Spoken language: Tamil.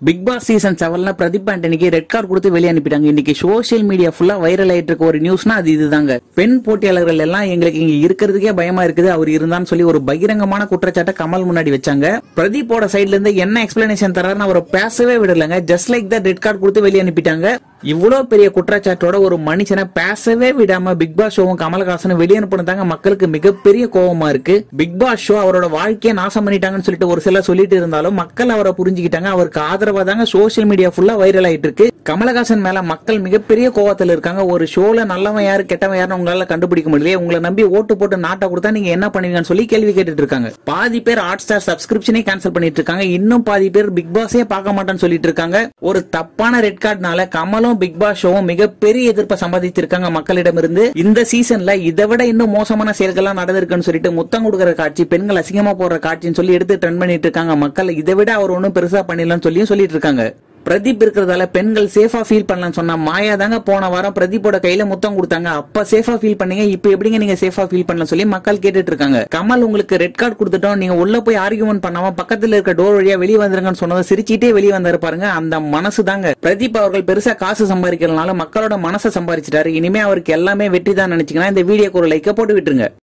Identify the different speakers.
Speaker 1: பிக் பாஸ் சீசன் செவன்ல பிரதீப் ஆண்டனிக்கு ரெட் கார்டு கொடுத்து வெளியே அனுப்பிட்டாங்க இன்னைக்கு சோஷியல் மீடியா ஃபுல்லா வைரல் ஆயிட்டு இருக்க ஒரு நியூஸ்னா அது இதுதாங்க பெண் போட்டியாளர்கள் எல்லாம் எங்களுக்கு இங்க இருக்கிறதுக்கே பயமா இருக்குது அவர் இருந்தான்னு சொல்லி ஒரு பகிரங்கமான குற்றச்சாட்டை கமல் முன்னாடி வச்சாங்க பிரதீப்போட சைடுல இருந்து என்ன எக்ஸ்பிளனேஷன் தராருன்னு அவரை பேசவே விடலங்க just like that red card கொடுத்து வெளியே அனுப்பிட்டாங்க இவ்வளவு பெரிய குற்றச்சாட்டோட ஒரு மனுஷனை பேசவே விடாம பிக் பாஸ் ஷோவும் கமலஹாசனும் வெளியே அனுப்பினதாங்க மக்களுக்கு மிகப்பெரிய கோவமா இருக்கு பிக் பாஸ் ஷோ அவரோட வாழ்க்கையை நாசம் பண்ணிட்டாங்கன்னு சொல்லிட்டு ஒரு சிலர் சொல்லிட்டு இருந்தாலும் மக்கள் அவரை புரிஞ்சுக்கிட்டாங்க அவருக்கு ஆதரவா தாங்க சோசியல் மீடியா ஃபுல்லா வைரல் ஆயிட்டு இருக்கு கமலஹாசன் மேல மக்கள் மிகப்பெரிய கோவத்துல இருக்காங்க ஒரு ஷோல நல்லவன் யாரு கெட்டவன் யாருன்னு உங்களால கண்டுபிடிக்க முடியல உங்களை நம்பி ஓட்டு போட்டு நாட்டை கொடுத்தா நீங்க என்ன பண்ணுவீங்கன்னு சொல்லி கேள்வி கேட்டுட்டு இருக்காங்க பாதி பேர் ஹாட் ஸ்டார் சப்ஸ்கிரிப்ஷனே கேன்சல் பண்ணிட்டு இருக்காங்க இன்னும் பாதி பேர் பிக் பாஸே பார்க்க மாட்டேன்னு சொல்லிட்டு இருக்காங்க ஒரு தப்பான ரெட் கார்டுனால கமலும் பிக் பாஸ் ஷோவும் மிகப்பெரிய எதிர்ப்பை சம்பாதிச்சிருக்காங்க மக்களிடமிருந்து இந்த சீசன்ல இதை விட இன்னும் மோசமான செயல்கள்லாம் நடந்திருக்குன்னு சொல்லிட்டு முத்தம் கொடுக்கிற காட்சி பெண்கள் அசிங்கமா போடுற காட்சின்னு சொல்லி எடுத்து ட்ரெண்ட் பண்ணிட்டு இருக்காங்க மக்கள் இதை விட அவர் ஒன்றும் பெருசா பண்ணிடலன்னு சொல்லியும் சொல்லிட்டு இருக்காங்க பிரதீப் இருக்கிறதால பெண்கள் சேஃபா ஃபீல் பண்ணலாம்னு சொன்னா மாயா தாங்க போன வாரம் பிரதீப்போட கையில முத்தம் கொடுத்தாங்க அப்ப சேஃபா ஃபீல் பண்ணீங்க இப்ப எப்படிங்க நீங்க சேஃபா ஃபீல் பண்ணலாம் சொல்லி மக்கள் கேட்டுட்டு இருக்காங்க கமல் உங்களுக்கு ரெட் கார்டு கொடுத்துட்டோம் நீங்க உள்ள போய் ஆர்கியூமெண்ட் பண்ணாம பக்கத்துல இருக்க டோர் வழியா வெளியே வந்துருங்கன்னு சொன்னதை சிரிச்சிட்டே வெளியே வந்தாரு பாருங்க அந்த மனசு தாங்க பிரதீப் அவர்கள் பெருசா காசு சம்பாதிக்கிறதுனால மக்களோட மனசை சம்பாதிச்சிட்டாரு இனிமே அவருக்கு எல்லாமே வெற்றி தான் நினைச்சீங்கன்னா இந்த வீடியோக்கு ஒரு லைக்க போட்டு விட்டுருங்க